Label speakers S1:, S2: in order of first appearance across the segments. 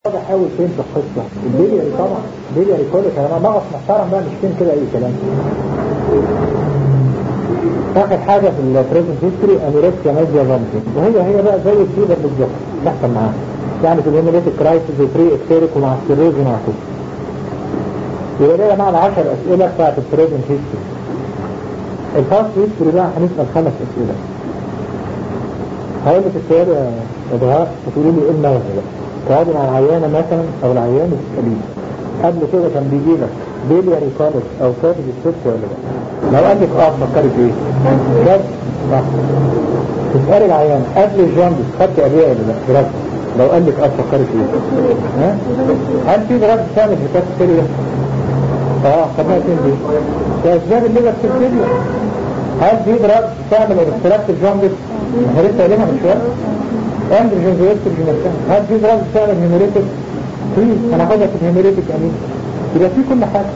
S1: واضح قوي فين في القصة البيلياري طبعا البيلياري كل كلام نقص محترم بقى مش فين كده اي كلام اخر حاجة في البريزنت هيستوري اميريكسيا مازيا فامتين وهي هي بقى زي الفيبر بالظبط تحصل معاها يعني في الهيموليتيك كرايسيس وفري اكتيريك ومع السيروز ومع كده يبقى ده معنى 10 اسئلة بتاعت البريزنت هيستوري الفاست هيستوري بقى هنسأل خمس اسئلة هقول لك السؤال يا ابغاء وتقولوا لي ايه المغزى بقى تقعدوا مع العيانة مثلا او العيان وتسأليه قبل كده كان بيجي لك بيلياري كولس او كاتب الست ولا لا لو قال لك اه فكري في ايه بس صح تسألي العيان قبل الجاندس خدت ادوية ولا لا دراسة لو قال لك اه فكري في ايه ها هل في دراسة تعمل هكات سيريا اه خدناها فين دي ده اسباب الليبر سيريا هل في دراسة تعمل الاختلاف الجاندس احنا لسه قايلينها من شوية اندروجين ويستروجين نفسها هل في دراسة تعمل هيموريتك في هناخدها في الهيموريتك امين يبقى في كل حاجة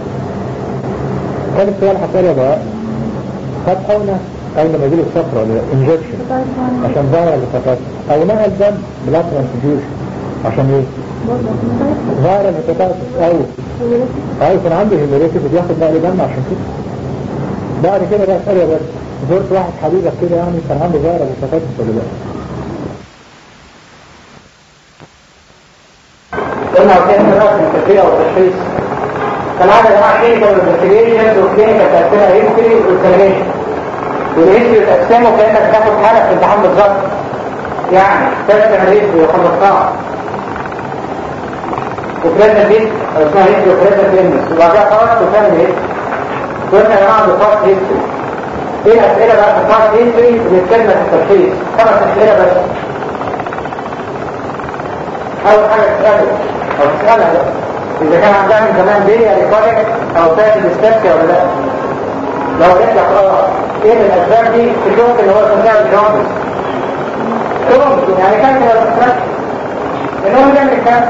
S1: كان السؤال هسأل يا بقى خد حقنة قبل ما يجيله الصفرة ولا انجكشن عشان فايرال هيباتايتس او نقل دم بلا ترانسفيوجن عشان ايه؟ فايرال هيباتايتس او او كان عنده هيموريتك وبياخد نقل دم عشان كده بعد كده بقى اسأل يا بس زرت واحد حبيبك كده يعني كان عنده فايرال هيباتايتس ولا لا؟
S2: قلنا وكان دراسة التشريع والتشخيص كان عندنا يا جماعة كلينيكال انفستيجيشن وكلينيكال تأثيرها هيستري واكزامينشن والهيستري تقسمه كأنك تاخد حالة في الامتحان بالظبط يعني تقسم الهيستري وخلصتها وبريزنت دي اسمها هيستري وبريزنت انس وبعدها خلاص تفهم الهيستري قلنا يا جماعة بالفاست هيستري ايه الأسئلة بقى في الفاست هيستري بنتكلم في التشخيص خمس أسئلة بس أول حاجة تسأله أو تسألها بقى إذا كان عندها من زمان بيليا ريكوليك أو تاج الاستاسيا ولا لا لو قلت لك اه ايه من الأسباب دي تشوف إن هو سنتها الجوندس ممكن يعني كان كده بس إن هو بيعمل كام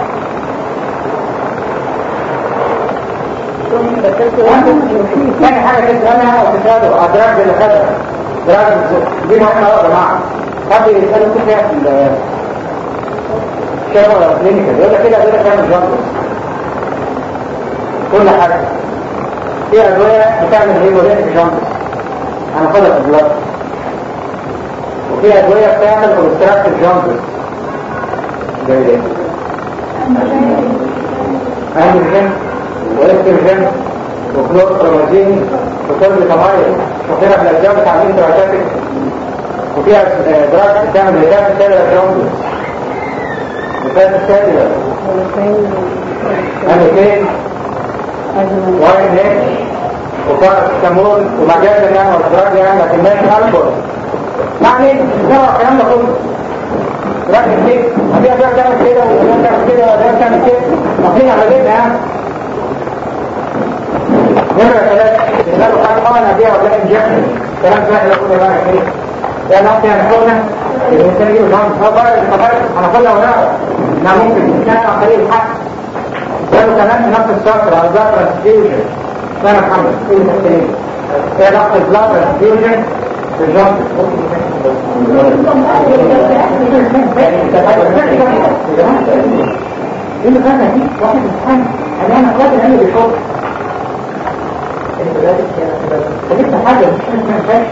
S2: ثاني حاجة تسألها أو تسأله أدراج اللي خدها دراج دي مهمة يا جماعة حد يسأله كيف يحصل شافوا كلينيكال يقول لك كده ادويه بتعمل جاندس كل حاجه في ادويه بتعمل هيموليتيك جاندس هناخدها في البلاد وفي ادويه بتعمل اوبستراكتيف جاندس زي ايه؟ اندروجين واستروجين وكلوربرومازين وكل تمايل وكده في الاسباب بتاع الانتراتاتيك وفيها دراج بتعمل هيدات سيلر جاندس مثال السادسة أنا فين واين هيك وفرق السمون ومجال يعني والدراج يعني لكن ما الكل يعني نوع الكلام ده كله ركز فيه هدي أدراج تعمل كده وأدراج تعمل كده وأدراج تعمل كده مقلين على جيبنا يعني نمرة ثلاثة يسألوا حاجة طبعا هديها ولا انجكشن كلام سهل كله بقى كده لأن أختي هنحولنا الإنسان يجيب جامد هو بقى الخطر هناخدها ونعرف انها ممكن تكون عن طريق الحق قالوا كمان في نفس الشهر على البلاد ترانسفيوجن انا محمد ايه التحليل ايه علاقه البلاد ترانسفيوجن بالجامد ايه اللي فاهمه دي واحد امتحان انا انا قادر انا بشوف فجبت حاجه مش فاهم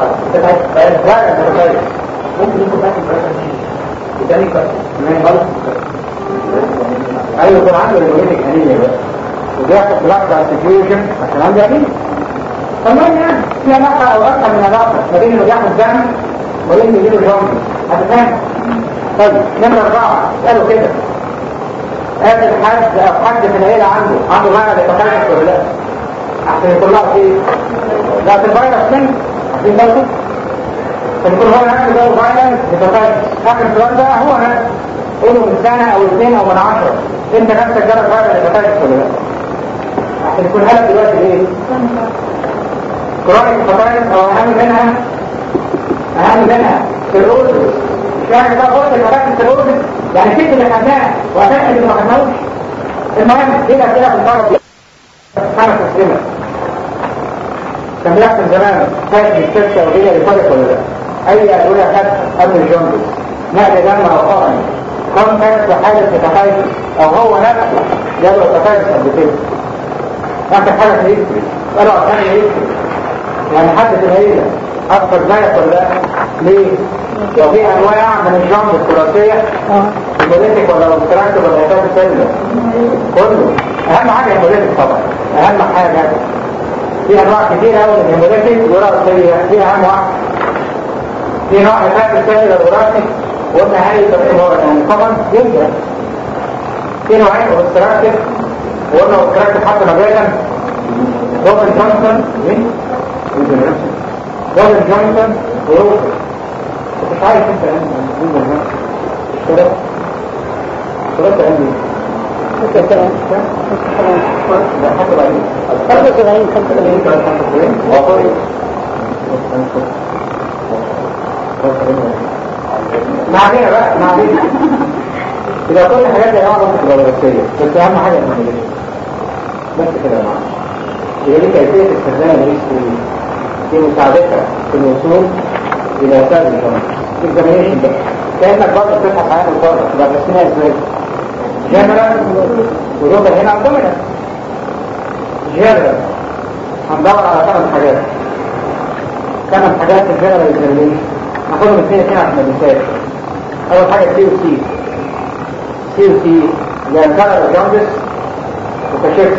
S2: فاهم ممكن يكون باكل برسل وتاني كمان غلط ايوه طبعا عنده ريبوليتك انيميا بقى وبياخد بلاك ترانسفيوجن عشان عنده انيميا فالمهم يعني في علاقه او اكثر من علاقه ما بين اللي بياخد دم وبين اللي بيجيله جامد هتفهم طيب نمرة أربعة اسألوا كده قابل حد أو حد من العيلة عنده عنده معنى بيتخلص ولا لا؟ عشان يكون له ايه؟ لا في الفيروس من عشان برضه فيكون هو نفسه ده فايلنس بتفايلنس اخر سؤال ده هو نفسه قوله من سنة او اثنين او من عشرة انت نفسك جالك فايلنس بتفايلنس ولا لا عشان يكون هلك دلوقتي ايه كرونيك بتفايلنس او اهم منها اهم منها سيروزس يعني ده قلت المراكز سيروزس يعني ست اللي خدناه واساس اللي ما خدناهوش المهم دي الاسئله في الفرق خمس اسئله كان بيحصل زمان فات الشركة وهي لفرق ولا لا اي ادوية خدت قبل الجندس نقل دم او قرن كونتاكت بحالة هيباتايتس او هو نفسه جاله هيباتايتس قبل كده اخر حاجة في الهيستوري قالوا عشان الهيستوري يعني حد في العيلة اكثر زيك ولا لا؟ ليه؟ لو في انواع من الجامب الثلاثية هيموليتيك ولا اوبستراكتيف ولا هيباتايتس سيلولر كله اهم حاجة هيموليتيك طبعا اهم حاجة في انواع كتير قوي من الهيموليتيك وراثية في اهم واحد في نوع هيباتايتس سيلولر وراثي وقلنا هاي هو يعني طبعا يبدأ في نوعين اوبستراكتيف وقلنا اوبستراكتيف حتى مجالا روبن جونسون مين؟ روبن جونسون وروبن مش عارف انت يعني كده كده عندي لا حتى بعدين
S3: خمسة وسبعين خمسة وسبعين
S2: ما علينا بقى ما علينا إذا كل حاجات يا جماعة ممكن تبقى دراسية بس أهم حاجة المعلومات بس كده يا جماعة هي دي كيفية استخدام الهيستوري في مساعدتك في الوصول إلى أساس الجمع examination بقى كأنك برضه بتبحث عن الفرق تبقى بسمها ازاي؟ جنرال ولوكال هنا عندنا جنرال هندور على ثمان حاجات ثمان حاجات في الجنرال اكزامينيشن ناخدهم اثنين اثنين عشان ما ننساش اول حاجه سي وسي سي وسي اللي هنكرر الجوندس وكشفت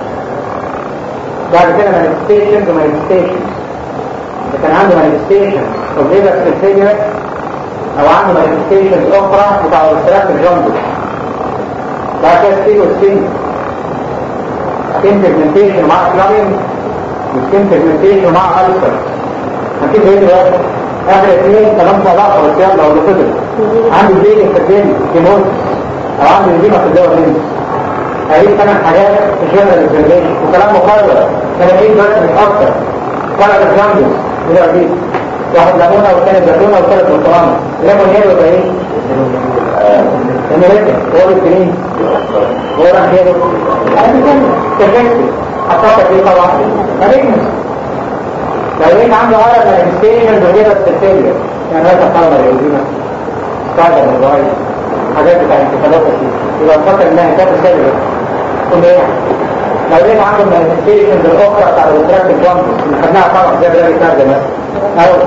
S2: بعد كده مانيفستيشن ومانيفستيشن اذا كان عنده مانيفستيشن او ليبر سيلفينير او عنده مانيفستيشن اخرى بتاع الاستراك الجوندس بعد كده سي والسي سكين بيجمنتيشن مع كلابين وسكين بيجمنتيشن مع ألسر هنشوف ايه دلوقتي اخر اثنين كلام صلاح بس يلا ولا فضل عنده زين في الدين كيموت او عنده انزيمة في الدواء دين هذه ثمان حاجات في شغل الزنجين وكلام مقرر سنتين بس مش اكتر ثلاث الجامبس الى دي واحد ليمونة والثاني زيتونة والثالث برتقانة ليمون هيرو ده ايه؟ الملكة هو الكريم هو راح هيرو تفكت حطاك ايه طبعا مالكنس لو لقيت عنده عرض مانيفستيشن بغير السلسلة يعني هذا طلبة الهزيمة استعجل الموبايل حاجات بتاع انتقالات يبقى نفكر انها كانت سلسلة كل ايه لو لقيت عنده مانيفستيشن الاخرى بتاع الانتراكت الجامبس اللي خدناها طبعا زي بلاقي كارد مثلا او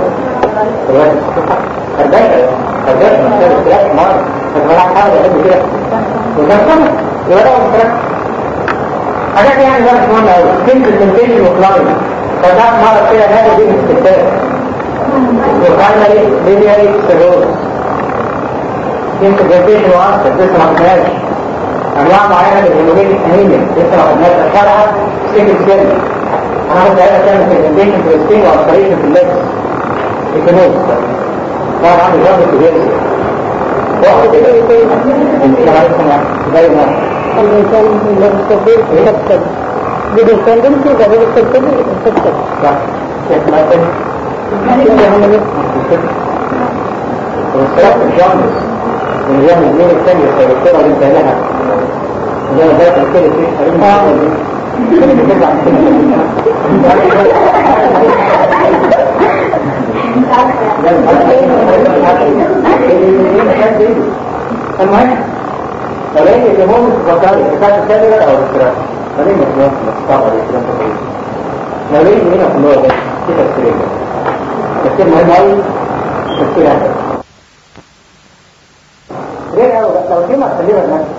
S2: خداش خداش مثلا استراك مرة فالملاح حاجة قد كده وده سنة يبقى ده انتراكت حاجات يعني ده مش مهمة قوي كلمة السنتيشن وكلاين فده مرة كده هذا دي الاستفتاء وفاينالي لينياري سيروز كلمة السنتيشن وانسر لسه ما خدناش انواع معينة من الهيموجينيك انيميا لسه ما خدناش اشهرها سيكل سيل انا عاوز اقول تعمل برزنتيشن في السكين واوبريشن في اللبس ايكونوميك طبعا عنده جامد كبير واحد كده يكون انت عارفها زي ما
S3: الإنسان اللي بيستخدم يكتب بديسندنسي ده بيستخدم يكتب
S2: صح كيف ما يكون والصلاة الجامس من يوم الاثنين الثانية فالدكتورة اللي انت لها زي ما ذات الكلمة في حريم كلمة كده عن المهم فلقيت الجمهور الفقاري بتاعت الكاميرا او الاستراحة فليه مجموعة مستقبل الكلام ده كله لو لقيت هنا في النوع ده في تفسيرين تفسير مهم قوي تفسير هذا غير قوي لو دي مخليها لنفسك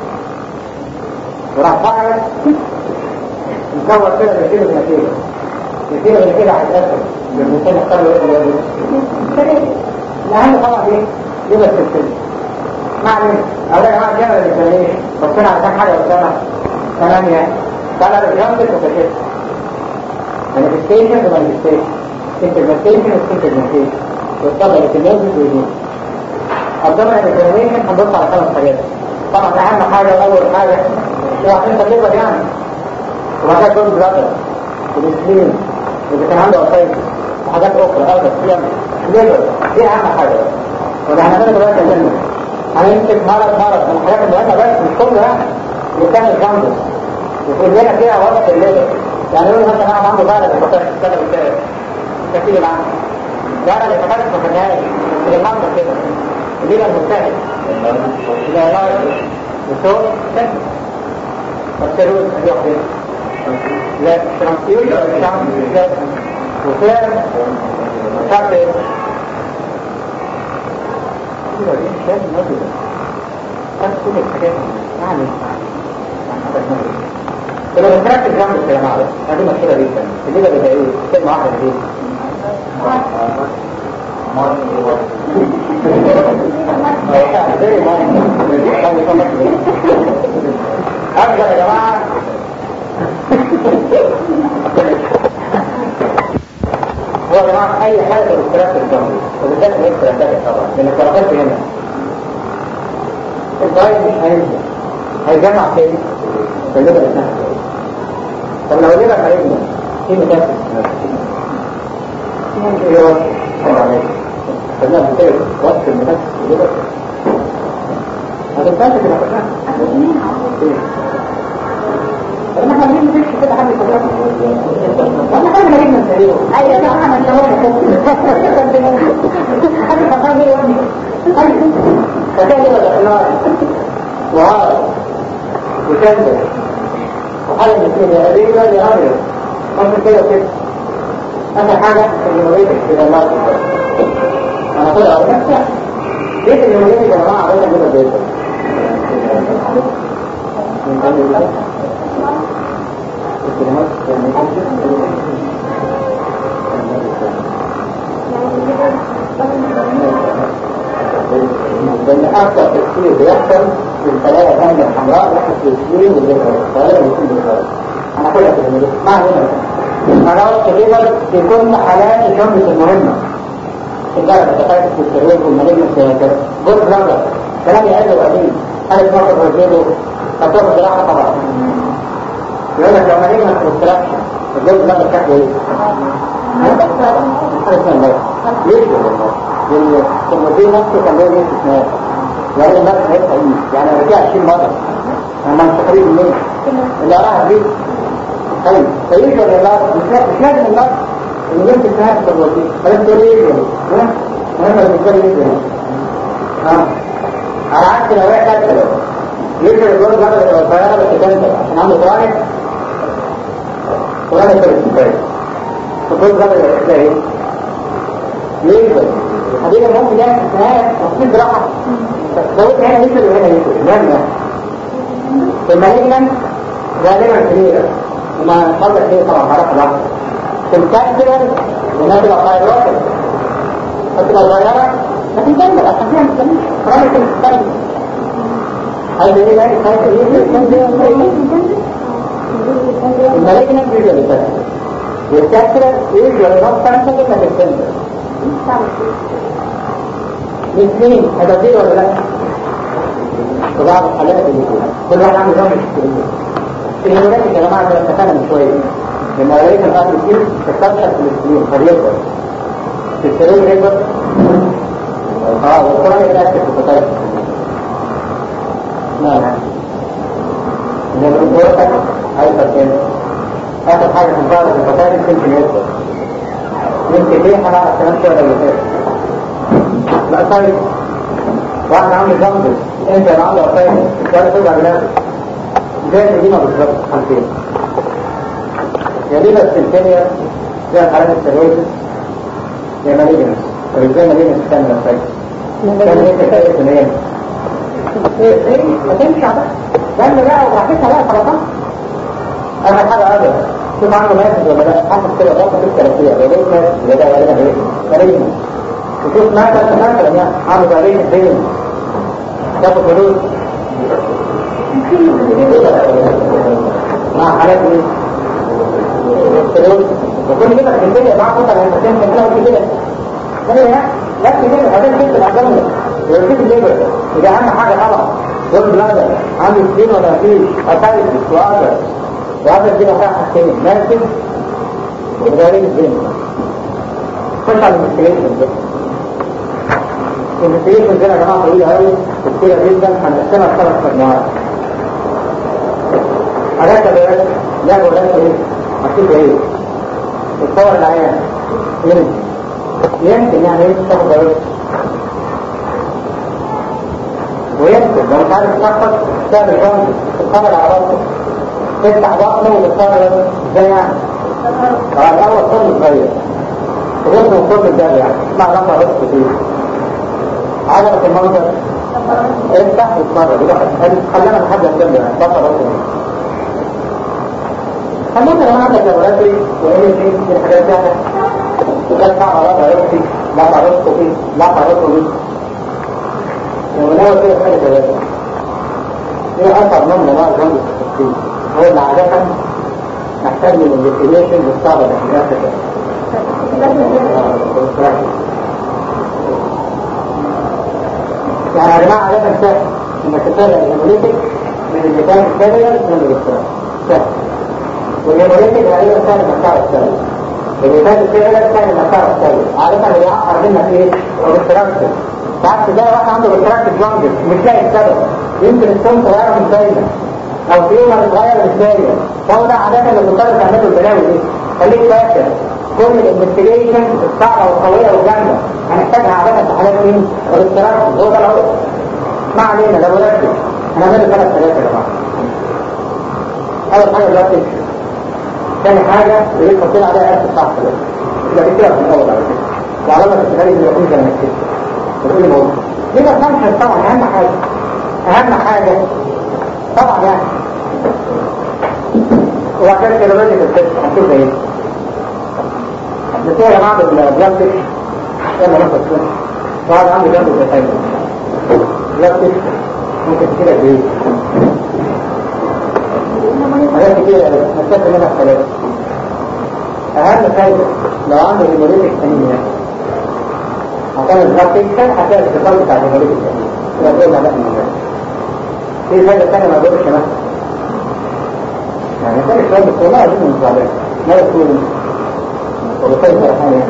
S2: وراح فعلا نصور كده نتيجة نتيجة نتيجة نتيجة هتأثر بالمثال اختار له ايه الأهم طبعا ايه؟ ليه السلسلة معنى أولا يا جماعة جنرال اكزامينيشن بصينا على كام حاجة قدامنا ثمانية ثلاث جامبس وكشف مانيفستيشن ومانيفستيشن سنترمنتيشن وسنترمنتيشن والطبع الكليوزيس ويدين قدامنا الاكزامينيشن هنبص على خمس حاجات طبعا أهم حاجة أول حاجة هو عشان تجربة يعني وبعد كده كل بلادر والسليم وإذا كان عنده أصيب وحاجات أخرى أرض سيام ليبر دي أهم حاجة وده احنا هنعمل دلوقتي عشان هنمسك مرض مرض من الحاجات المهمة بس مش كلها اللي بتعمل جامبس وتقول لنا فيها وقت الليبر يعني يقول مثلا انا عنده بلد الفتاة السنة الثالث كثير عنه بلد الفتاة ما خدناهاش بس المنظر كده الليلة المنتهي إلى نار وصوت سكت فالسيروس اليوم لا ترانسيوز الشعب لا وفعل شعب كده دي مش لازم نقول بس كل الحاجات يعني لما بتركز جنب الكلام على هذه مشكلة جدا الليلة بيبقى ايه؟ كلمة واحدة دي أفضل يا جماعة هو يا جماعة أي حاجة بالاختلاف في الجنب وبالذات هي اختلافات طبعا لأن الاختلافات هنا الضايق مش هينزل هيجمع فين؟ في الليبر نفسها طب لو الليبر هيجمع في متاسس ممكن يوصل طبعا عليك خلينا نتابع وصف المتاسس في الليبر هتتاسس اللي فاكرها طب احنا ليه مفيش كده حد يفكر احنا حاجه مريض من سريره ايوه ده احنا اللي هو حد فكر ليه يا ابني فكان كده النار وعارف وكذب وحاجة مثل يا أبي لا يا أبي ممكن كده وكده آخر حاجة اللي مريتك كده الله أنا أقول أقول نفسها ليه اللي مريتك يا جماعة عاوزة كده بيتك من قبل الله الكلمات لأن أكثر تكسير بيحصل في الخلايا الغامضة الحمراء يحصل في السين والخلايا بيكون بالخلايا أنا أقول لك إن ما علينا مرات الليبر في كل حالات الشمس المهمة الجرد التقايد في السرير والمليم السياسة جزء نظر كلام يقل وقديم هل تنظر رجله فتوقف جراحة طبعا يقول لك لو مليم الكونستراكشن الجزء نظر شكله ايه؟ حاجة اسمها الموت ليش والله؟ المدير نفسه كان له ليه استثناء يعني الناس هيبقى ايه يعني رجع 20 مرة هم مستقرين منين اللي وراها دي طيب فيجي الرياض مش مش لازم الناس اللي يمكن تنافس الوظيفة بس تقول ايه ها مهم بالنسبة لي ايه ها على عكس لو هي كاتبة يجي الجوز بقى الطيارة بس تنزل عشان عنده قرآن قرآن الكريم تقول بقى تلاقي ايه ليه حبيبي ممكن يعمل استثناءات تفصيل براحة لو انت هنا يسر وهنا يسر لا لا في المالجنان غالبا كبيرة وما قبل كده طبعا عرف الواحد في الكانسر لانها تبقى فايروات فتبقى صغيرة لكن تنزل عشان فيها مستمر رامي في المستقبل هل ايه بقى الكانسر يسر المالجنان بيجي للكانسر والكانسر يجي للنص كانسر لكن تنزل من سنين هتدير ولا لا في بعض الحالات اللي فيها كل واحد عنده نوع من الهرمونات يا جماعه زي ما اتفقنا من شويه لما اوريك القلب كتير تستنشق في الانسولين فبيكبر في السرير يكبر اه والقرآن يتأكد في الفتاة لا لا إذا الأسبوع هيكبر تاني آخر حاجة في الظاهر في الفتاة يمكن يكبر يمكن ليه حلقة كمان شوية اللي فات لا طيب واحد عامل جنبه انت انا عامل طيب ولا توجع دماغك زي القديمة بالظبط حالتين يا دي بس الكيمياء زي حالات السيرويسس يا ماليجنس طب ازاي ماليجنس كان لو طيب كان ايه تكاية سنين ما تمشي على لأن بقى وراحتها بقى سرطان أنا حاجة أبدا شوف عنده ماسك ولا لا حاسس كده ضغط في الثلاثية يا ريت ماسك يا ده غالبا ايه ماليجنس وشوف مثلا مثلا يعني عامل زي الدين تاخد فلوس مع حالات ايه؟ فلوس وكل كده في الدنيا مع قطع المكان كان كده كده هي لا نفس كده هذا كده العجل ويجيب الليبر يبقى اهم حاجه طبعا دول بلادر عنده سكين ولا مفيش اسايد وهذا وهذا الدين فيها حاجتين ماسك وغيرين الدين خش على المسكريشن ده المسكريشن دي يا جماعه طويله قوي كتيره جدا هنقسمها لثلاث مجموعات حاجات كده لا ولا ايه مكتوب ايه الصور العيان يمكن يمكن يعني ايه تاخد ضروري لو مش عارف تشخص تعمل جنب تتفرج على راسه تفتح بطنه وتتفرج ازاي يعني؟ اه الاول كله صغير غير كل الدم يعني اسمع لما راسه فيه عجبك المنظر افتح واتفرج يبقى خلينا لحد الجنب يعني بطل راسه خلينا لو عندك لابوراتوري وايه دي الحاجات دي وكان صعب على راسي لا راسه فيه لا راسه فيه لو ناوي كده حاجه ثلاثه هي اصعب نوع من انواع الجنب التفكير هو اللي عاده نحتاج من الانفستيجيشن للصعبه الاحتياجات يعني يا جماعه عاده سهل انك تتابع الهيموليتيك من الميتان الكارير من الاستراحه سهل والهيموليتيك غالبا سهل انك تعرف سهل الميتان الكارير سهل انك تعرف سهل عاده اللي يعقر منك ايه؟ الاستراكشر بعد ده واحد عنده الاستراكشر جانجل مش لاقي السبب يمكن السم صغيره من باينه او تيومر صغير مش باين فهو ده عاده اللي بتضطر تعمله البلاوي دي خليك فاكر كل الانفستيجيشن الصعبه والقويه والجامده هنحتاجها عاده في حالات مين؟ الاستراكشر هو ده العقد ما علينا لو ركز هنعمل ثلاث حاجات يا جماعه اول حاجه دلوقتي ثاني حاجه اللي بنحط عليها اسس صح يبقى كده في الاول على كده وعلامه التغير اللي يكون زي ما كده بتقول موضوع يبقى فانكشن طبعا اهم حاجه اهم حاجه طبعا يعني وعشان كده لازم التست هنشوف ايه بس يا جماعه البلاستيك يلا ناخد كده بعد عندي جنب التخيل بلاستيك ممكن كده بايه حاجات كتير نستفيد منها الثلاثه اهم حاجه لو عنده هيموليتيك انيميا عشان البلاستيك كان هتلاقي الاتصال بتاع الهيموليتيك انيميا يقول لا في حاجه ثانيه ما اقدرش مثلا يعني كان الشباب بس والله عايزين من الزعلان ما يقول وبالتالي فرحان يعني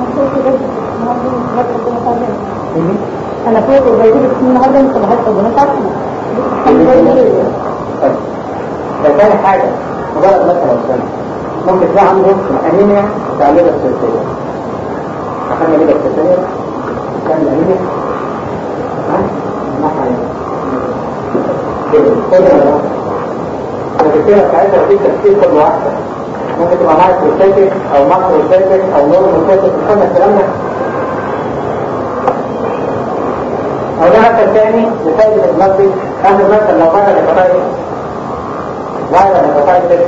S3: انا فوق وبيجيب النهارده انت بحث البنات
S2: ده ثاني حاجة مجرد مثلا سنة ممكن تلاقي عنده أنيميا بتاع الليبة السلسية أخذنا الليبة السلسية كان الأنيميا ها؟ ما حاجة كده كده ولا الكتيرة بتاعتها في تفسير كل واحدة ممكن تبقى معاك بروستاتيك أو ماكرو بروستاتيك أو نورو بروستاتيك كنا الكلام ده أو ده مثل تاني لفايدة البلاستيك آخر مثل لو بقى الهيباتايتس فايرال هيباتايتس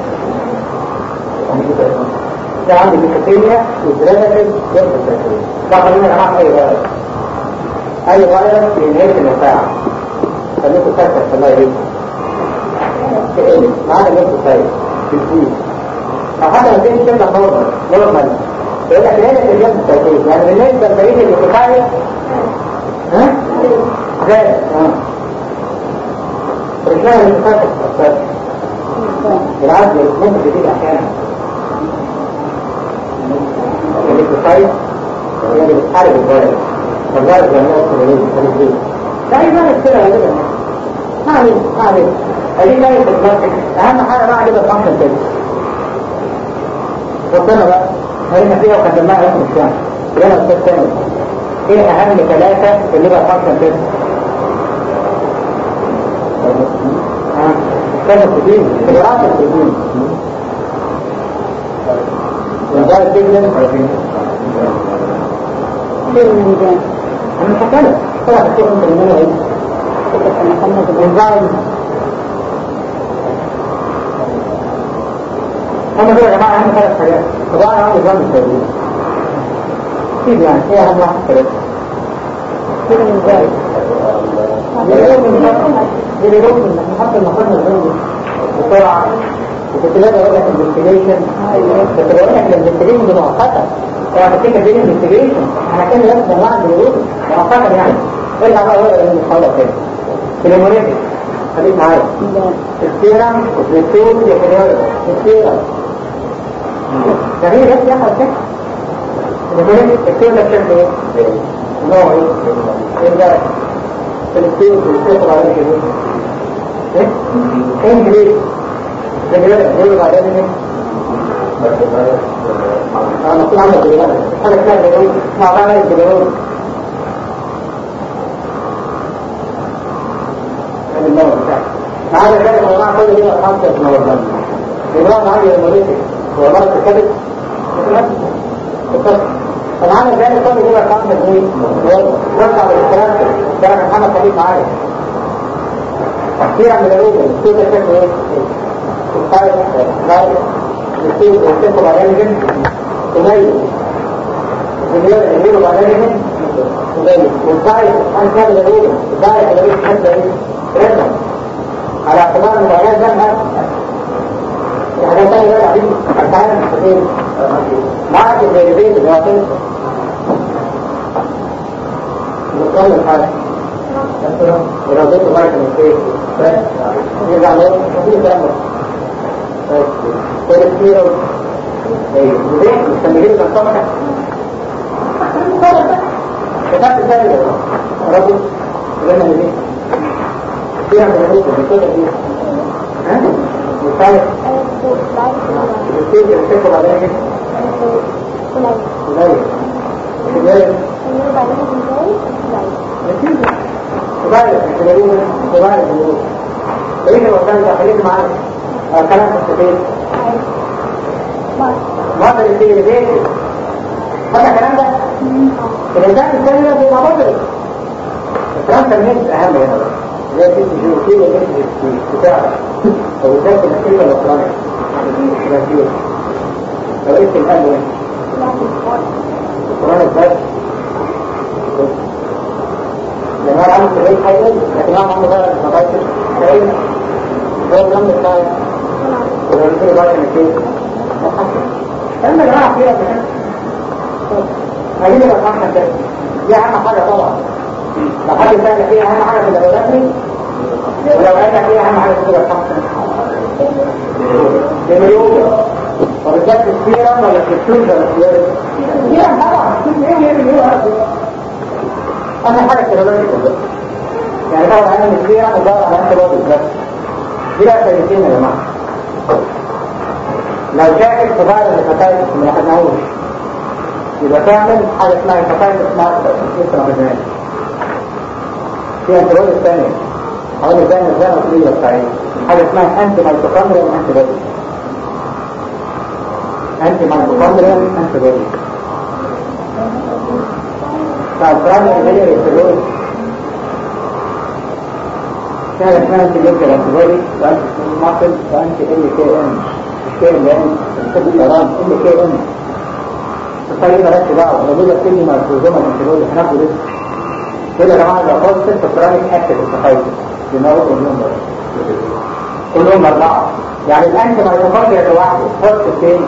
S2: ده عندي بكتيريا وبريداتيف بيرفكتيريا ده خلينا يا جماعة أي فيروس أي فيروس بينهيك المفاعل خليكم فاكر في الله يريد تقل معانا نفسه خير بتزيد أو حتى لو تيجي تبقى نورمال نورمال يقول لك ليه الجنب التوقيت يعني بالنسبة لبقية الوقاية ها؟ زاد اه رجلها اللي بتفتح بالعكس ممكن تزيد احيانا الوقاية هي اللي بتحارب الفيروس فالفيروس لما يوصل اليه بتزيد لا يبقى كده غالبا ما علينا ما علينا هذه لا يتبقى اهم حاجه بقى عليها الفانكشن تيست ربنا بقى هلنا فيها وقدمناها لكم الشام يلا استاذ تاني ايه اهم ثلاثه اللي بقى فانكشن تيست ها كان البروتين اختراعات البروتين وزارة الدجلن انا مش هتكلم طبعا هتكلم من المنى ايه الانزايم هم دول يا جماعه اهم ثلاث حاجات طبعا انا عندي جنب التدريب اكيد يعني ايه اهم واحد ثلاثه كده من ازاي بيقولوا من نحط المحطة الجنبي بسرعة وكنت لازم اقول لك الانفستيجيشن كنت بقول لك الانفستيجيشن دي مؤقتة يعني تفتكر دي الانفستيجيشن احنا كنا لازم نجمع الجنود مؤقتا يعني ارجع بقى ورقة من المحاولة تاني الهيموليتيك خليك معايا السيرم والزيتون يحرير السيرم جميل بس يحصل كده الهيموليتيك السيرم ده بشكل ايه؟ نوع ايه؟ ايه ده؟ السيرم والسيرم على كده ايه؟ ايه انجليز رجلات دول بعدين ايه؟ انا كنت عامل كده انا كده بقول مع بعض كده هذا ذلك يا جماعه كل دي خمسه في نوردان الإمام علي المريضي هو مرض الكبد فمعنى ذلك كل دي خمسه جنيه وزع بالكلام كان محمد خليل معايا كثيرا من الأولى السوق الشكل ايه؟ الخارج الخارج السوق الشكل برنامج قليل الدنيا اللي بيقولوا برنامج قليل والضعيف عن كامل الأولى الضعيف اللي بيقول حتى ايه؟ رسم على اعتبار ان العيال ده يعني تاني بقى عديد الحال فين معك زي البيت اللي هو فين مطلع الحال ولو بيت معك من فين يرجع له مفيش كلام كل كتير ايوه وليه مستمرين في الطبقة كتبت ازاي يا رب لما نجيب فيها من الهوت بكل دي ها؟ مثال الكتير يمسكوا عليها قليل قليل نتيجة تبارك تبارك تبارك ليه الوطن ده خليك معانا كلام مستفيد ما في اللي اللي بيت هذا الكلام ده الإنسان الثاني ده بيبقى مضرب الكلام تنمية أهم هنا بقى زي في الجيوتين اللي في بتاع أو ذات الأسئلة الأسرانية الأسرانية لو إيش الآن وين؟ القرآن الباب لأن هو عامل في البيت حيوان لكن هو عنده بقى المبايت حيوان هو الأمر بتاعي ولو يصير بقى من البيت لما جماعة فيها كمان هذه اللي بتحمل ده دي أهم حاجة طبعا لو حد سأل فيها أهم حاجة في الأولاد ولو قال فيها أهم حاجة في الخمسة لمليون وبالذات السيرة ولا في السوز ولا في السيرة السيرة طبعا ايه هي اللي هو أهم حاجة في الأولاد يعني طبعا أنا من السيرة مدار على أنت برضه بس دي بقى سنتين يا جماعة لو شاكك في بعض الهيباتايتس ما خدناهوش يبقى تعمل حاجة اسمها هيباتايتس ماركر لسه ما خدناهاش في انتباه الثانية حوالي زي ما زي ما تقول بتاعي حاجة اسمها انتي مايتوكوندريال انتي بودي انتي مايتوكوندريال انتي بودي فالبرامج اللي هي الانتي كان اسمها انتي لوكال انتي بودي وانتي ماسل وانتي ال كي ام كي ام لان الكتب الطيران ال كي ام الطريقة مالهاش دعوة لو بيجي كلمة ملحوظة انتي بودي هناخد اسم كده يا جماعة لو خد ست فرانك أكل التخيل بنوع كلهم كلهم أربعة يعني الأنت ما يتفرج لوحده خد ستين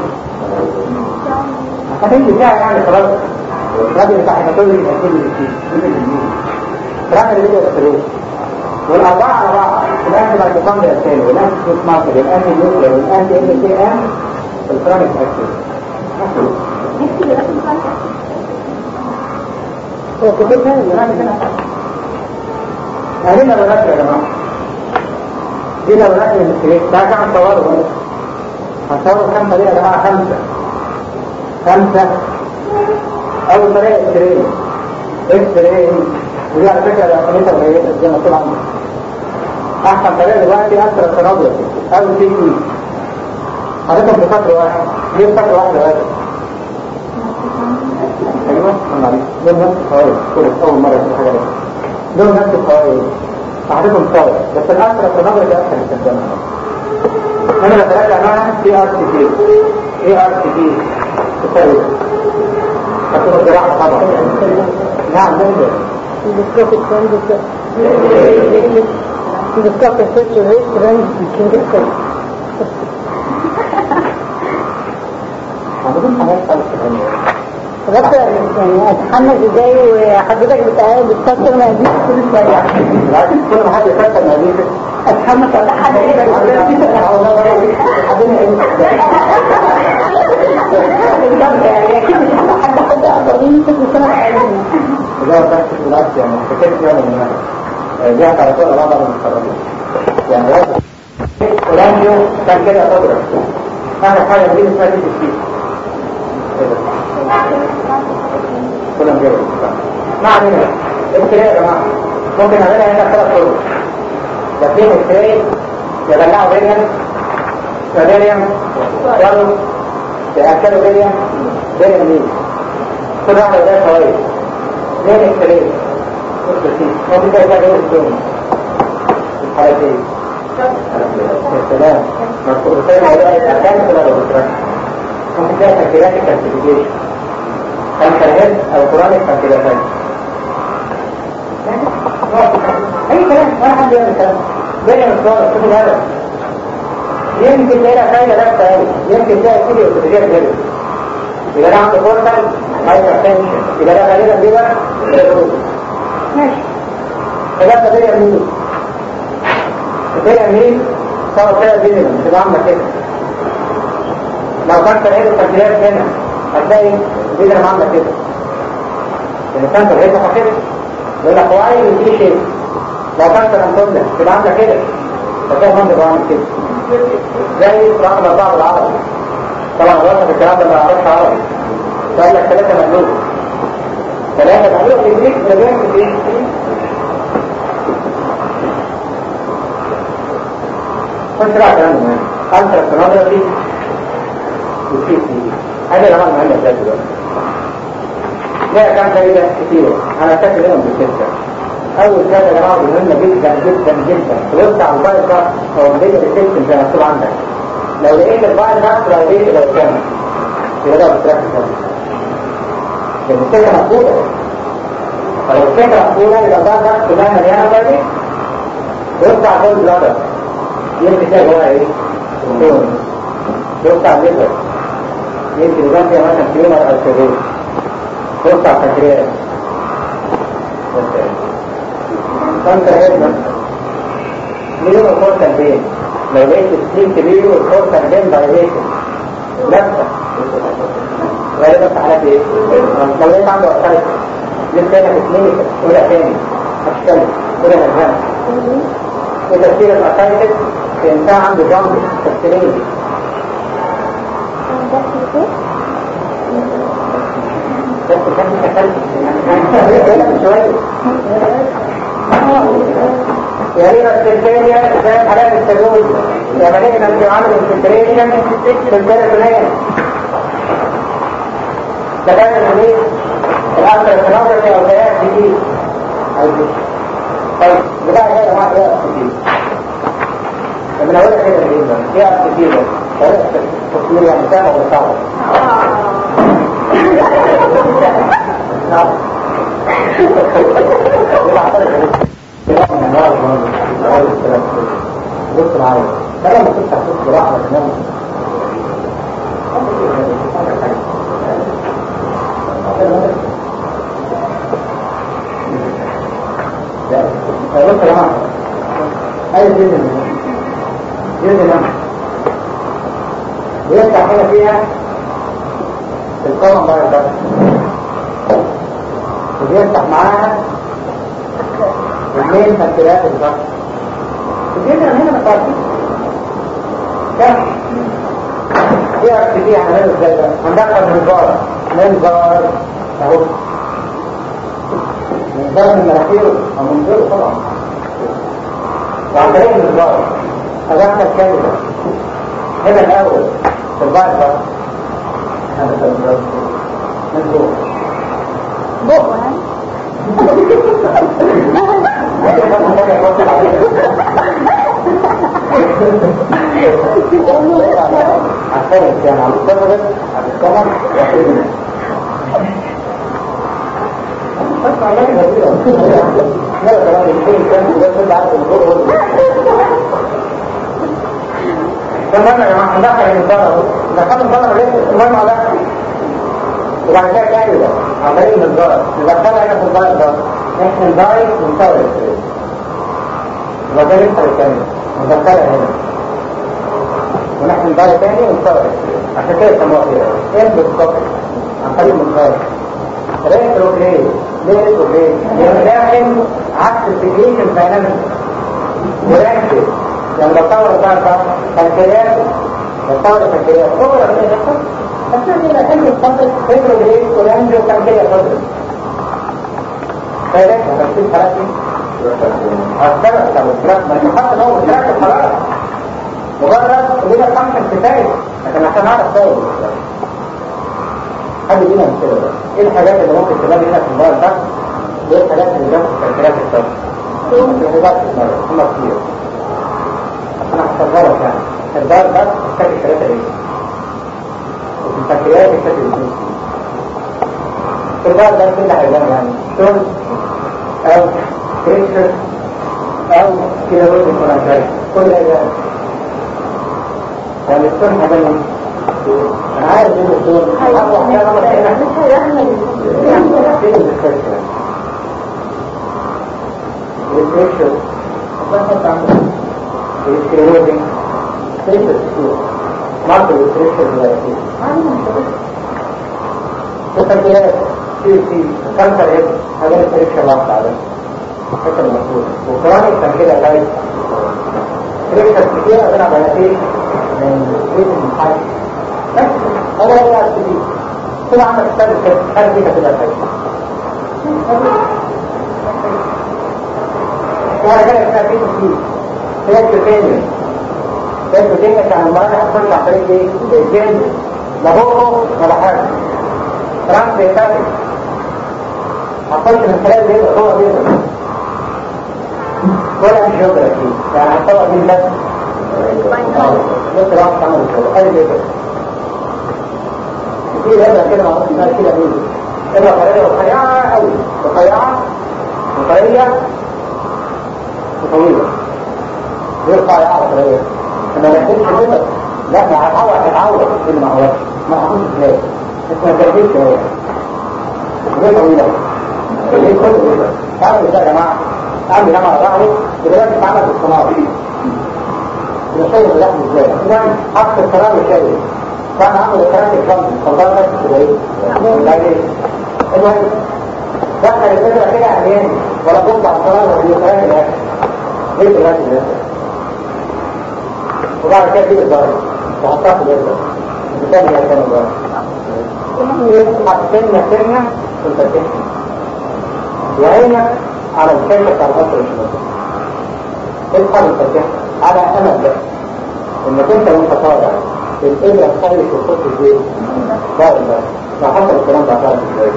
S2: هتنجي فيها يعني خلاص الراجل بتاع الكاتولي يبقى كل الاثنين كل الاثنين الراجل اللي بيبقى الثلاث والأربعة على بعض الأنت ما يتفرج الثاني والأنت سوت ماركر والأنت النيوكلير والأنت ال كي ام الفرانك أكل هو كتير ثاني الراجل هنا هذه لبنات يا جماعة دي لبنات من الكريك ده كان صوره بس هنصور خمسة دي يا جماعة خمسة خمسة أول طريقة الكريك اكسترين ودي على فكرة لو خليتها قليلة زي ما طول عمري أحسن طريقة دلوقتي أكثر التنابل أو تي إي حضرتك بفترة واحد ليه بفترة واحدة واحدة أيوة دول نفس الفوائد كل أول مرة في حاجة دول نفس الفوائد صاحبتهم صاير بس الأكثر التنظر ده أكثر استخدامها هنا بتراجع معاها في ار سي بي ايه ار سي بي تساوي هتبقى الجراحة طبعا نعم ده
S3: Discuss it from the to discuss the situation then you can get them.
S2: عندهم حاجات خالص ثانية
S3: بس يعني اتحمل ازاي وحضرتك بتقال بتكسر مقادير كل شويه
S2: كل ما حد يفكر ما يجيش
S3: اتحمل ولا حد يعني اكيد مش هبقى حد حد اقدر يمسك لسنه عادي
S2: ده بس بالعكس يعني فكرت يعني من جهة على طول بعض المتخرجين يعني لازم فلان يوم كان كده قدرة هذا حاجة دي اسمها دي تشكيل كلهم جاي ما علينا ابتلاء يا جماعة ممكن نعملها هنا ثلاث طرق تسليم التراي يبلعوا بيريم وبيريم يلا يأكلوا بيريم بيريم مين كل واحد ده كويس ليه اكترين ممكن ده يبقى غير الدنيا الحالتين السلام مذكور سيما ولا يتعلم ولا بكرة ممكن تلاقي تكتيرات الكالسيفيكيشن كانسرهيد او كرونيك كانسيلاتين اي كلام ولا حد يعمل كلام بين الصور شوف الهدف يمكن تلاقي فايدة لابسة قوي يمكن تلاقي كده وتدريب كده يبقى ده عنده بورتال هايبر تنشن يبقى ده غالبا بيبقى ماشي فده تبقى مين تبقى مين صار كده بيننا تبقى عامله كده لو كان تلاقي التسجيلات هنا هتلاقي بيننا عامله كده يعني كان تلاقي كده يقول لك هو عايز دي شيء لو كان تنقلنا تبقى عامله كده فتلاقي هم بيبقى عامل كده زي رقم بعض العربي طبعا الرقم الكلام ده ما يعرفش عربي قال لك ثلاثة مقلوب ثلاثة مقلوب في الجريك ده بيعمل ايه؟ خش بقى كلام مهم أنترا سونوجرافي وسي سي هذا الأمر مهم ازاي دلوقتي ليها كام فايدة كتيرة أنا فاكر منهم بالستة أول فايدة يا جماعة مهمة جدا جدا جدا توسع البايل ده أو البيت السيستم زي ما مكتوب عندك لو لقيت البايل ده لو لقيت لو كامل يبقى ده بتركز لأن الفكرة مقبولة فلو الفكرة مقبولة يبقى ده نفس كلها مليانة بايل يوسع كل بلادر يمكن تلاقي جواها ايه؟ كومبون يوسع الليفر يمكن يبان فيها مثلا تيومر او سيريز يوسع بنكرياس فانت هنا مليون الكورتال بين لو لقيت سليم كبير والكورتال بين دايليشن لفه غالبا في حالات ايه؟ لو لقيت عنده أرثرايتس لسه هنا في كلينيك ولا تاني هتتكلم ولا نرجع وتفسير الأسايتس في إنسان عنده جنب تفسيرين بس كان تكلم شوية يعني السلسلية زي حالات السلول يعملين أن يعمل الفلتريشن في البيرسونية ده كان الحديث الأكثر التناظر أو بيات جديد أو جديد طيب بتاع هذا ما هي جديد من أول كده جديد هي جديدة تصميم يعني سهل ولا صعب نعم بص معايا ده لما تفتح صوت جراحة على كلام بص يا جماعة أي جنة جنة لما بيفتح هنا فيها القلم بقى البس وبيفتح معاها اثنين تمثيلات البس الجنة هنا مقارنة كم ايه اكتب فيها هنعمل ازاي ده هندخل منظار منظار اهو منظار من مناخيره او منظره طبعا وعن طريق المنظار ادخل كلمة هنا الاول في البعض بقى هذا المنظار من جوه
S3: بقى
S2: عشان كان على الصدر على الصدر وحيدنا بس علاج غريبة لا كلام الشيء كان بس عارف الظهر تمام يا جماعة ندخل المنظار دخلت المنظار ليه المهم على وبعد كده تاني ده عن طريق المنظار ندخلها هنا في الضايق ده احنا الضايق ونصور يبقى ده لسه الكلام ندخلها هنا ونحن الضايق تاني ونصور عشان كده يسموها كده ايه بالظبط عن طريق المنظار ريتروجريد ليه ريتروجريد؟ لأنه داخل عكس السيجيشن دايناميك مركز لما بطور الضغط تنكيلات بطور التنكيلات هو اللي بيحصل بس احنا نحن نفضل ريتروجريد ولانجو تنكيلة فضل فإذا تفصيل حالاتي السبب لو الدراك ما يحط ان هو مدراك الحرارة مجرد لنا فانكشن كفايه لكن عشان اعرف ده حد يدينا امثله بقى ايه الحاجات اللي ممكن تلاقي هنا في الموبايل ده وايه الحاجات اللي جنب الكالكولات الطاقه الرياضات في المرة هم كتير انا هصغرك يعني الدار ده بتشكل ثلاثة ايه وفي الفكريات بتشكل اثنين الدار ده كل حيوان يعني شون او كريشر او كيلوروز الفرنساي كل حيوان يعني الشون حاجة من انا عارف ان الشون اقوى حاجة انا بحكي والبريشر ضغط عن السكليروزنج بريشر كتير ماركر البريشر دلوقتي تفكيرات في في كانسر هيد هذا البريشر ضغط على حتى المفروض وكرونيك كان كده لايف بريشر كتير انا بنتيج من ريت المحاج بس هذا هو السبيل كل عمل السبب كده هل دي كده وهكذا كان في تسليم ثلاث تاني ثلاث تاني كان المرأة هتخش على طريق ايه؟ الجن لا بقه ولا حاجة فرانس يتابع هتخش من خلال بيضة جوه بيضة ولا مش يقدر اكيد يعني هتطلع مين بس بس راح تعمل كده ادي بيضة في بيضة كده معروف انها كده بيضة إما طريقة رفيعة قوي رفيعة وطريقة طويلة يرفع يعرف ايه انا ما يحبش كده لا ما هتعوض هتعوض اللي ما هوش ما هقولش ازاي انت ما تجيبش ايه ليه طويلة ليه كل كده تعالوا ازاي يا جماعة اعمل جامعة ظهره دلوقتي اتعمل في الصناعة ده شيء اللحم ازاي اذا حط الكلام شيء كان عامل الكلام الجنب فضل نفسه كده ايه لا ليه المهم دخل الفكرة كده عمياني ولا بص على الصلاة ولا الكلام الاخر ايه الكلام الاخر وبعد كده تجيب الضرب وحطها في الجبل بتعمل ايه كان الضرب حطينا سنة كنت تحكي وعينك على الشاشة بتاع القصر الشمالي اصحى الفتح على امل بس انك انت وانت طالع الابره الخالص والصوت الزيت طالع بس لو حصل الكلام ده هتعرف ازاي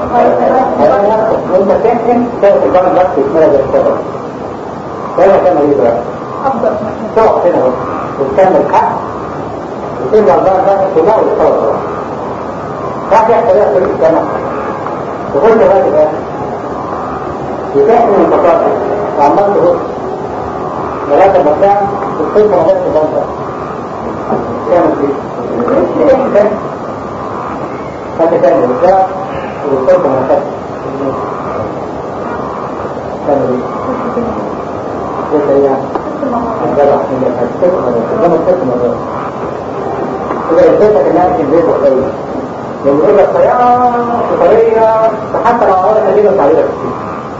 S2: وانت تحكم تاخد الجامعة بس يتمرد الشغل ولا تعمل ايه بقى؟ تقف هنا اهو وتكمل حق وترجع بقى بقى كلها وتصور راح يحصل ايه في الجامعة وكل وقت بقى وتحمل المقاطع وعمال تبص لغاية ما تعمل الصيف ما بس بنطق تعمل ايه؟ فانت تعمل الجامعة والصوت ما خدش تعمل ايه؟ كيف يعني؟ الجامعة من الحدث الجامعة ست مرات إذا إثبتك إنها في البيت وخير لأن يقول لك طريقة بطريقة فحتى لو عملت نتيجة تعليلة كتير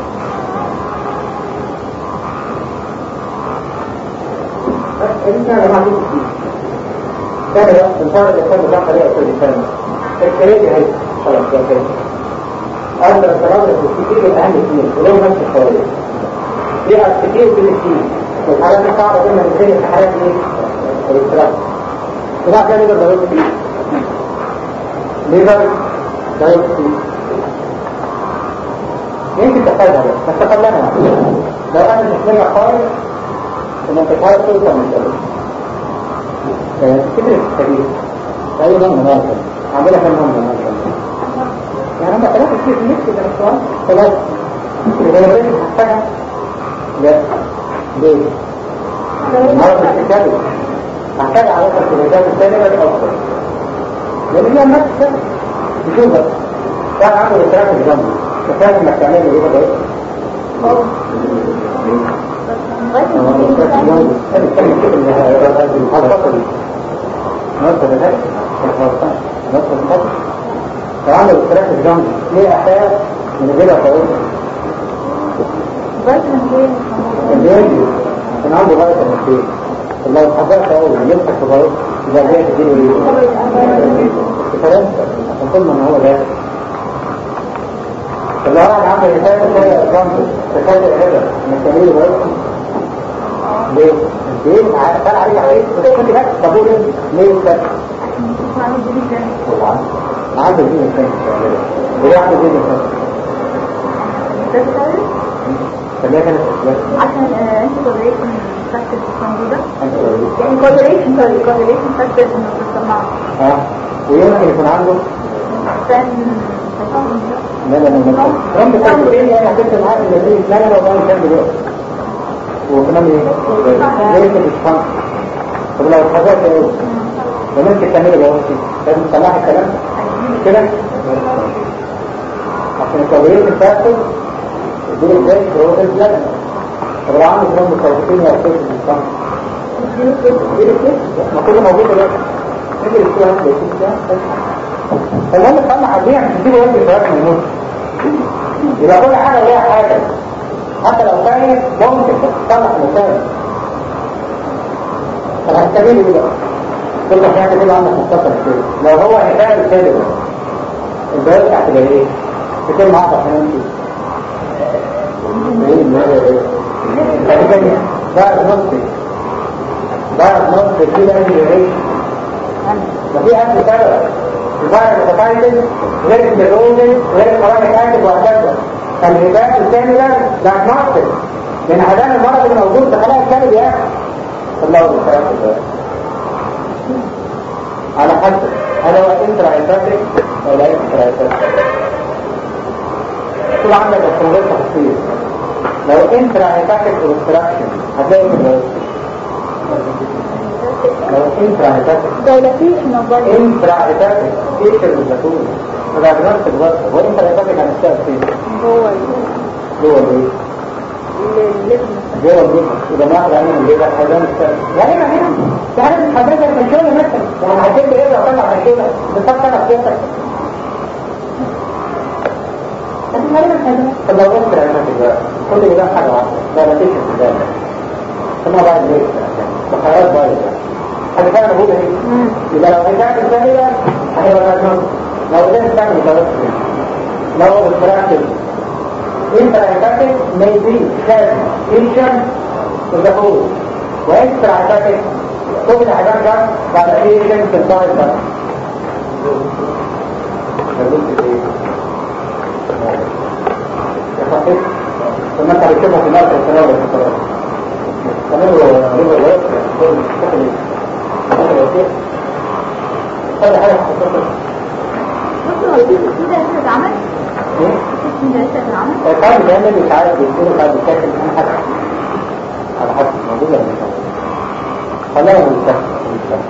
S2: الإنسان ما فيه كتير كان الإنسان الإنسان بتاع طريقة كل إنسان الكريدي هي خلاص يا كريدي أقدر أتنظر في الكتير الأهم اثنين ولو نفس الطريقة ليها كتير في الاثنين والحالات الصعبة دي من الدنيا في حالات ايه؟ الاضطراب وبعد كده ليفر دايوكسي ليفر دايوكسي يمكن تحتاجها بس بس تقلنا لو انا مش خالص ان انت تعرف توصل من كده كبر الكبير اي نوع من هذا عاملها كم نوع من هذا يعني هم ثلاثة كتير في نفسي ده السؤال ثلاثة إذا لو كنت محتاجها لا ليه؟ المرض الكتابي محتاج على وقت الرجال الثانية الأفضل لأن هي النفس كده تشوفها كان عنده إسراف الجنب فكان انك تعمل له ايه بقى؟ فعمل إسراف الجنب ليه أحياء من غير أفضل الليل كان عنده غاية المسيح لو اتحضرت اول يمسك في غاية يبقى جاي تدينه ليه الكلام عشان كل من هو جاي فاللي واحد عنده رسالة زي الجنب رسالة الهدى من التمرير غاية ليه؟ ليه؟ قال عليك عليك كنت بس طب قول ليه؟ ليه بس؟ عنده دين الثاني ليه عنده دين الثاني؟ خليها كانت
S3: عشان انت كورليشن فاكتور موجودة
S2: انت قولي.
S3: يعني كورليشن سوري كورليشن فاكتور انه بتسمعه
S2: ها ويمكن يكون عنده
S3: عشان
S2: لا لا لا لا رمز التكوين يعني هتبقى معاك اللي لا لا لا ده كان دلوقتي وكمان ايه؟ ليه مش فاهم طب لو اتحركت ايه؟ لما انت تعملي بواسطي لازم تصلح الكلام كده عشان التغيير الفاسد دول ازاي هو ده البلد طب لو عنده رمز التوقيتين يا استاذ الانسان ما كله موجود دلوقتي نجي الاسبوع ده فالمهم تصلح الدنيا مش تسيبه وانت الفراغ ما يموت يبقى كل حاجه ليها حاجه حتى لو كانت ممكن تصلح المكان طب هتستفيد ايه بقى؟ كل حاجه كده عندك مختصر كده لو هو هيفعل كده البيان بتاعت ايه؟ تكون معاك عشان انت ايه اللي هو ايه؟ بعد نصف بعد نصف كده ايه؟ ففي أهل سبب الفرق المتقايد غير النيروزن غير القرآن الكاتب وهكذا فالهبات الثاني ده ده اتنقل لأن هذان المرض اللي موجود ده خلاص الكلب يا أخي الله الكلام ده على حسب هل هو انترا هيباتيك ولا انترا هيباتيك طول عندك الفروضات تفصيل لو انترا هيباتيك اوبستراكشن هتلاقي في لو انترا هيباتيك
S3: دايلاتيشن اوف بادي
S2: انترا هيباتيك ايه الزيتون فده نفس الوقت هو انترا هيباتيك هنشتغل فين
S3: جوه
S2: جوه الايه
S3: الليفن
S2: جوه الجسم اذا ما احنا عاملين اللي ده حاجه نشتغل يعني ما هنا في حاجه بتحددها في الشغل مثلا يعني هتبدا ايه لو طلع في الشغل بتفكر في نفسك لكن غالبا حاجه طب لو انترا هيباتيك بقى كل ده حاجه واحده ده نتيجه الزمان ثم بعد ليه بخيرات بايظه حاجه فعلا بقول ايه يبقى لو رجعت الثانية هيبقى مجنون لو رجعت الثانية متوسط لو بالبراكتس انت هتاكل maybe has tension to the food وانت هتاكل كل الحاجات ده بعد ايه في الضغط ده ثم انت بتشوفها في مركز التناول كمان هو ليه ولا هذا حاجة حصلت
S3: بصوا هو في كده لسه اتعمل في كده لسه اتعمل
S2: كان دايما مش عارف بيصير بعد الشكل من حد على حسب موجودة ولا مش موجودة خلاها مستقبل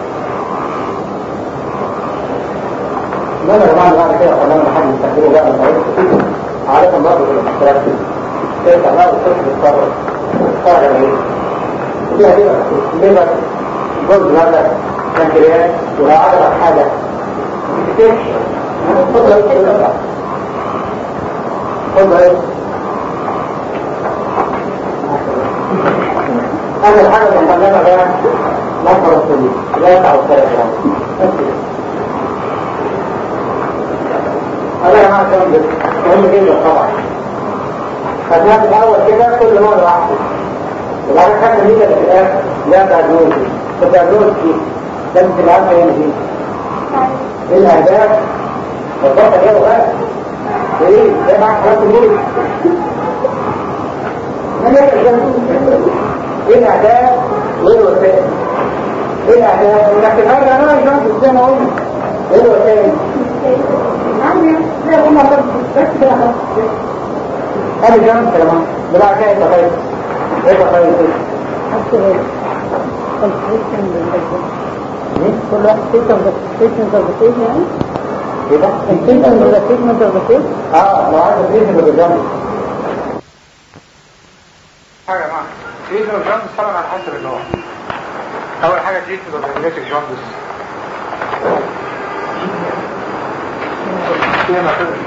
S2: لا لا بعد بعد كده خلانا حد يستخدمه بقى الموضوع عادة برضه في الاحتراف كيف بقى الطفل يتصرف يتصرف على ايه؟ فيها ليه ليه بقى جزء هذا بنكرياس ولو عجبك حاجة ما تكتبش خد رأيك خد رأيك أول حاجة بنتكلمها بقى مصدر السليم لا يقع الثالث هذا يا جماعة كلام جدا مهم جدا طبعا خدناها في الأول كده كل مرة واحدة وبعدين خدنا مين اللي في الآخر لا دايجنوز الدايجنوز دي لازم تبقى عارفة هنا دي ايه الأهداف بالضبط ايه بقى ايه زي معاك حالات المولد ايه الأهداف وايه الوسائل ايه الأهداف انك تغير أنا جنب زي ما قلنا ايه الوسائل زي ما قلنا بس كده خلاص هذا جنب يا جماعه بلا كده تخيل ايه تخيل
S3: كل واحد تيشن تيشن تربطين يعني
S2: ايه ده؟
S3: التيشن ولا تيشن تربطين
S2: اه لو عايز تريد اللي بالجنب حاجة يا جماعة تريد الجوندس طبعا على حسب النوع أول حاجة تريد الجنبيتك جوندس فيها ما تدري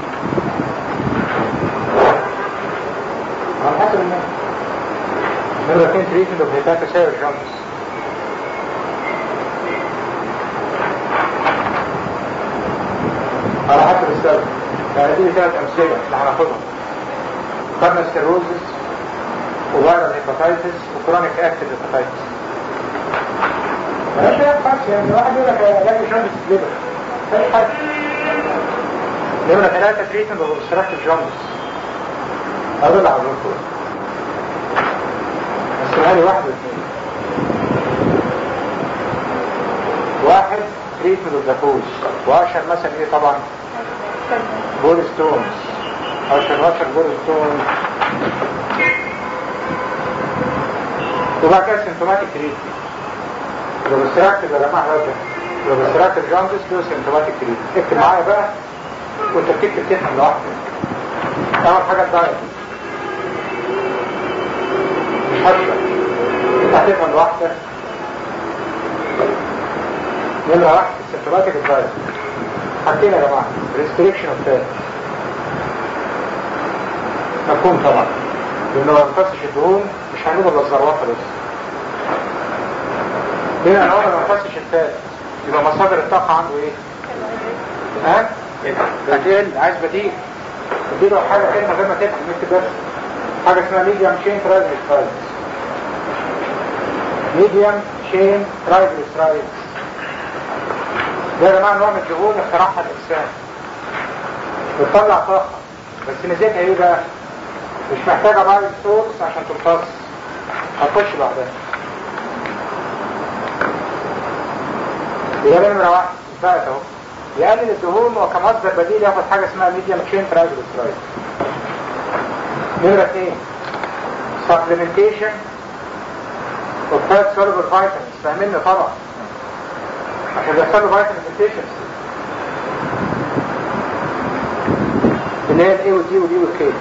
S2: على حسب النوع نمرة اثنين تريد الهيباتيك سير جوندس على حسب السبب يعني دي ثلاث أمثلة اللي هناخدهم قرن ستيروزس وفيرال هيباتايتس وكرونيك اكتيف هيباتايتس ملاش علاج خاص يعني واحد يقول لك علاج جوندس ليفر اي حاجه نمرة ثلاثة تريتمنت اوبستراكتيف جوندس أدل على الركوع السؤال واحد واثنين واحد تريتمنت اوف ذا كوز واشهر مثلا ايه طبعا بول ستونز اشهر اشهر بول ستونز وبعد كده سيمتوماتيك تريتمنت الاوبستراكتيف يا جماعه راجع الاوبستراكتيف جوندس له سيمتوماتيك تريتمنت اكتب معايا بقى وانت بتكتب تفهم لوحدك اول حاجه الدايت مش هشرح انت هتفهم لوحدك نمرة واحد السيمتوماتيك الدايت حاجتين يا جماعة ريستريكشن اوف فات مفهوم طبعا لانه ما ينقصش الدهون مش هنقول الا الذروات بس ليه انا ما ينقصش الفات يبقى مصادر الطاقة عنده ايه؟ ها؟ هتقل عايز بديل اديله حاجة كده من غير ما تكتب نكتب بس حاجة اسمها ميديوم شين ترايجليسرايدز ميديوم شين ترايجليسرايدز ده يا جماعة نوع من الدهون اخترعها الإنسان بتطلع طاقة بس ميزتها ايه بقى؟ مش محتاجة بايل سورس عشان تمتص هتخش لوحدها يبقى نمرة واحد بقى اهو يقلل الدهون وكمصدر بديل ياخد حاجة اسمها ميديوم تشين ترايجليسرايد نمرة اثنين supplementation of fat soluble vitamins فاهميني طبعا عشان بيحصل له فيتامين deficiency اللي هي الاي والدي والدي والكي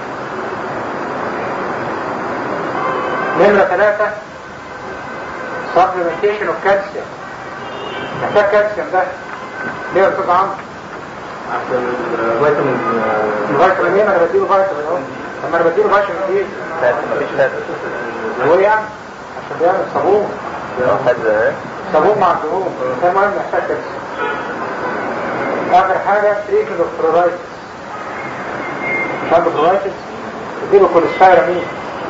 S2: نمرة ثلاثة supplementation of calcium محتاج كالسيوم ده ليه يا استاذ عمرو؟
S1: عشان الفيتامين
S2: الفيتامين ايه ما انا بديله فيتامين اهو طب ما انا بديله فيتامين ايه؟
S1: مفيش فات
S2: هو ايه يعني؟ عشان بيعمل صابون صابون مع الدهون ده مهم محتاج كالسيوم اخر حاجه تريتمنت اوف فلورايتس مش عنده فلورايتس اديله كوليستيرامين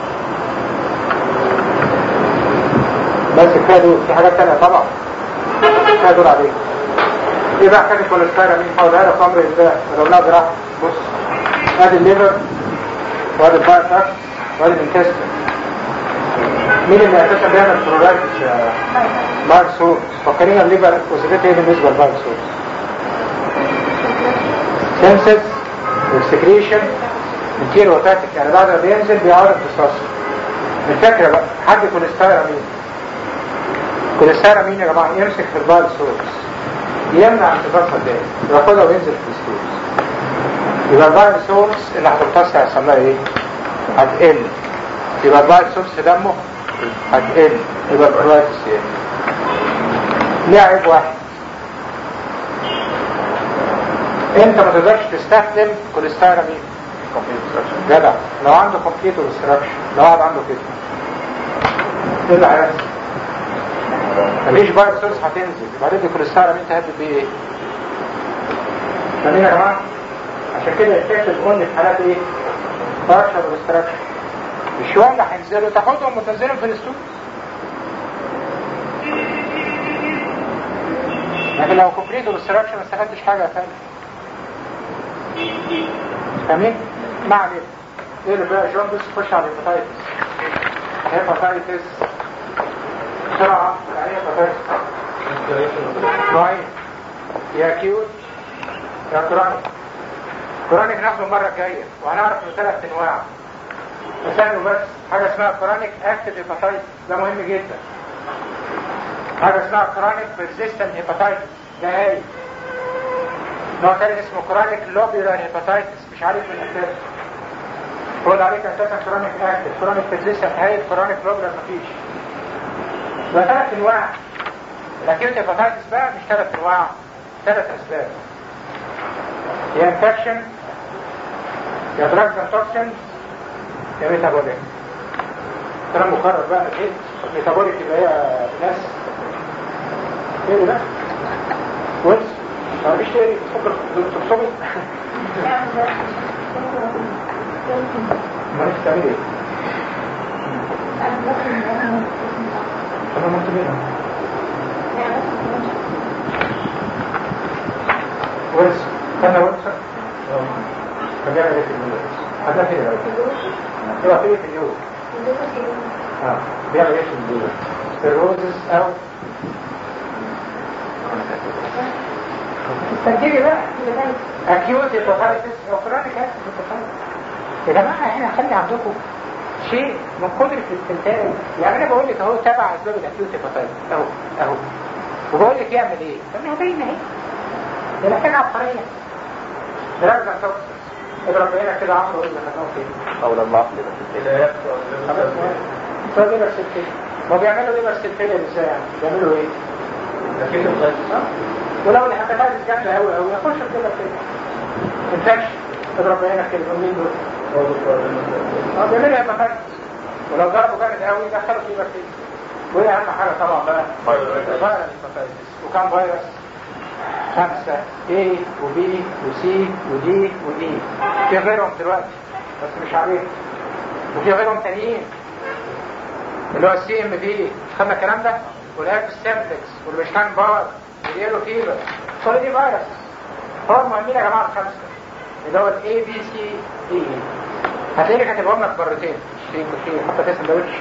S2: بس كفايه دول في حاجات تانية طبعا كفايه دول عليك ايه بقى حاجه كوليستيرامين حولها لك امر ازاي لو لا جراحه بص ادي الليفر وادي البايتاكس وادي الانتستين مين اللي اساسا بيعمل فلورايتس يا مارك سورس فكرين الليفر وظيفته ايه بالنسبه للمارك سورس سنسس والسكريشن انتيرو وتاتيك يعني بعد ما بينزل بيعرض امتصاصه الفكره بقى حد كوليستيرامين كوليستيرامين يا جماعه يمسك في البايل سورس يمنع امتصاصها الدم ياخدها وينزل في السورس يبقى البايل سورس اللي هتمتص هيحصل لها ايه؟ هتقل يبقى البايل سورس في دمه هتقل يبقى الكولايتس يعني ليه عيب واحد انت ما تقدرش تستخدم كوليستيرامين جدع لو عنده كومبليت اوبستراكشن لو واحد عنده كده ايه اللي هيحصل؟ مفيش باير سورس هتنزل بعدين الكوليستيرامين تهدد بيه ايه؟ فاهمين يا جماعه؟ عشان كده يتكتب قلنا في حالات ايه؟ بارشل اوبستراكشن شوية هينزلوا تاخدهم وتنزلهم في الاسطول لكن لو كومبليت اوبستراكشن ما استفدتش حاجة ثانية فاهمين؟ ما علينا ايه اللي بقى جوندس خش على الهيباتايتس هيباتايتس بسرعة يعني هيباتايتس نوعين يا كيوت يا كرونيك كرونيك ناخده المرة الجاية وهنعرف انه ثلاث انواع مثلا بس حاجة اسمها كرونيك اكتف هيباتايتس ده مهم جدا حاجة اسمها كرونيك بيرسيستنت هيباتايتس ده هاي نوع تاني اسمه كرونيك لوبيولار هيباتايتس مش عارف من الاساس قول عليك اساسا كرونيك اكتف كرونيك بيرسيستنت هاي كرونيك لوبيولار مفيش ده ثلاث انواع الاكيوت هيباتايتس بقى مش ثلاث انواع ثلاث اسباب يا انفكشن يا دراجز اند توكسينز يا ميتابوليك كلام مكرر بقى اكيد ميتابوليك يبقى هي ناس ايه ده ويلز ما فيش تاني تفكر تبصمي ما نفسي تعمل ايه طب ما انتوا منهم ورث كان ورث كان بيعمل ايه في الورث هذا كده بقى هو في اليوم اه بيعمل ايه في الورث الروزز او تركيبي بقى اكيوت هيباتايتس او كرونيك هيباتايتس يا جماعه احنا خلي عندكم شيء من قدرة الاستنتاج يعني انا بقول لك اهو تبع اسباب الاكيوت هيباتايتس اهو اهو وبقول لك يعمل ايه طب ما هي باينه اهي ده محتاج عبقريه درجة توكسس اضرب هنا كده عمرو ولا خدناه فين
S4: او لما اقلب
S2: هو ليبر سيلفيل ما بيعملوا ليبر سيلفيل ازاي يعني بيعملوا ايه ولو الحكايات جامده قوي قوي يخش في ليبر سيلفيل انفكشن اضرب هنا كده مين دول اه بيعملوا هيباتايتس ولو ضربوا جامد قوي دخلوا في ليبر سيلفيل وايه اهم حاجه طبعا بقى فيروس هيباتايتس وكان فيروس خمسة A و B و C و D و E في غيرهم دلوقتي بس مش عارف وفي غيرهم تانيين اللي هو السي ام بي خدنا الكلام ده والهيربس سيمبلكس والمشكان باور واليلو فيبر كل دي فيروس هو المهمين يا جماعه الخمسه اللي هو الاي بي سي اي هتلاقيني كاتبهم لك مرتين في في حتى في سندوتش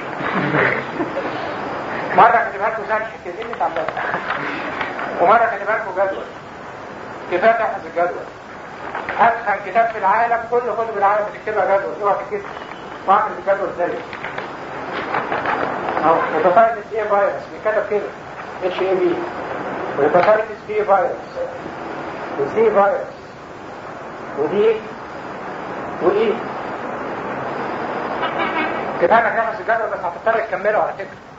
S2: مره كاتبها لكم سرش كده اللي اتعملت ومره كاتبها لكم جدول كفايه تحفظ الجدول اتخن كتاب في العالم كل كتب العالم بتكتبها جدول اوعى تكتب واعمل الجدول زي اهو هيباتايتس ايه فيروس بيتكتب كده اتش اي بي وهيباتايتس بي فيروس وسي فيروس ودي وايه كده انا كده الجدول بس هتضطر تكمله على فكره